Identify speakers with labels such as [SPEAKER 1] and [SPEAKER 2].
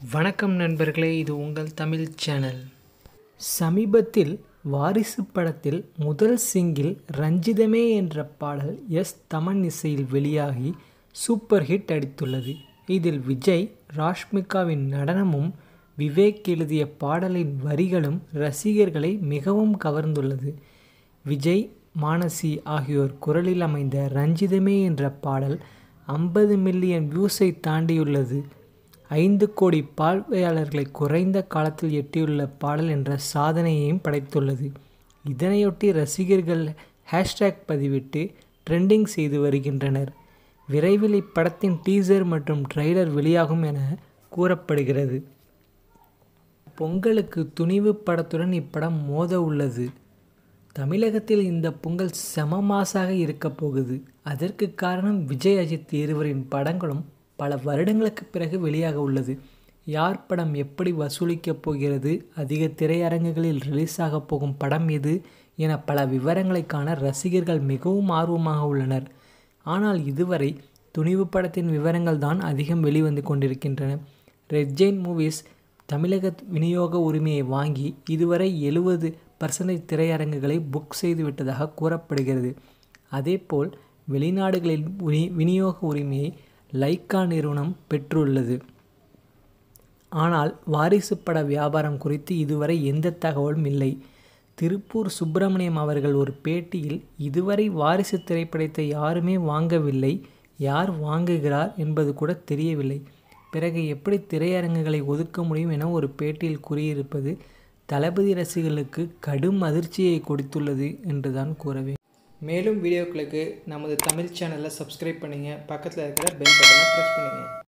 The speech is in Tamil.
[SPEAKER 1] வணக்கம் நண்பர்களே இது உங்கள் தமிழ் சேனல் சமீபத்தில் வாரிசு படத்தில் முதல் சிங்கிள் ரஞ்சிதமே என்ற பாடல் எஸ் தமன் இசையில் வெளியாகி சூப்பர் ஹிட் அடித்துள்ளது இதில் விஜய் ராஷ்மிகாவின் நடனமும் விவேக் எழுதிய பாடலின் வரிகளும் ரசிகர்களை மிகவும் கவர்ந்துள்ளது விஜய் மானசி ஆகியோர் குரலில் அமைந்த ரஞ்சிதமே என்ற பாடல் ஐம்பது மில்லியன் வியூஸை தாண்டியுள்ளது ஐந்து கோடி பார்வையாளர்களை குறைந்த காலத்தில் எட்டியுள்ள பாடல் என்ற சாதனையையும் படைத்துள்ளது இதனையொட்டி ரசிகர்கள் ஹேஷ்டேக் பதிவிட்டு ட்ரெண்டிங் செய்து வருகின்றனர் விரைவில் இப்படத்தின் டீசர் மற்றும் ட்ரெய்லர் வெளியாகும் என கூறப்படுகிறது பொங்கலுக்கு துணிவு படத்துடன் இப்படம் மோத உள்ளது தமிழகத்தில் இந்த பொங்கல் செம மாசாக இருக்கப் போகுது அதற்கு காரணம் விஜய் அஜித் இருவரின் படங்களும் பல வருடங்களுக்கு பிறகு வெளியாக உள்ளது யார் படம் எப்படி வசூலிக்கப் போகிறது அதிக திரையரங்குகளில் ரிலீஸ் ஆக போகும் படம் எது என பல விவரங்களை காண ரசிகர்கள் மிகவும் ஆர்வமாக உள்ளனர் ஆனால் இதுவரை துணிவு படத்தின் விவரங்கள் தான் அதிகம் வெளிவந்து கொண்டிருக்கின்றன ரெட் ஜெயின் மூவிஸ் தமிழக விநியோக உரிமையை வாங்கி இதுவரை எழுபது பர்சன்டேஜ் திரையரங்குகளை புக் செய்து விட்டதாக கூறப்படுகிறது அதேபோல் வெளிநாடுகளில் உரி விநியோக உரிமையை லைக்கா நிறுவனம் பெற்றுள்ளது ஆனால் வாரிசு பட வியாபாரம் குறித்து இதுவரை எந்த தகவலும் இல்லை திருப்பூர் சுப்பிரமணியம் அவர்கள் ஒரு பேட்டியில் இதுவரை வாரிசு திரைப்படத்தை யாருமே வாங்கவில்லை யார் வாங்குகிறார் என்பது கூட தெரியவில்லை பிறகு எப்படி திரையரங்குகளை ஒதுக்க முடியும் என ஒரு பேட்டியில் கூறியிருப்பது தளபதி ரசிகர்களுக்கு கடும் அதிர்ச்சியை கொடுத்துள்ளது என்றுதான் கூறவே மேலும் வீடியோக்களுக்கு நமது தமிழ் சேனலை சப்ஸ்கிரைப் பண்ணுங்கள் பக்கத்தில் இருக்கிற பெல் பட்டனை ப்ரெஸ் பண்ணுங்கள்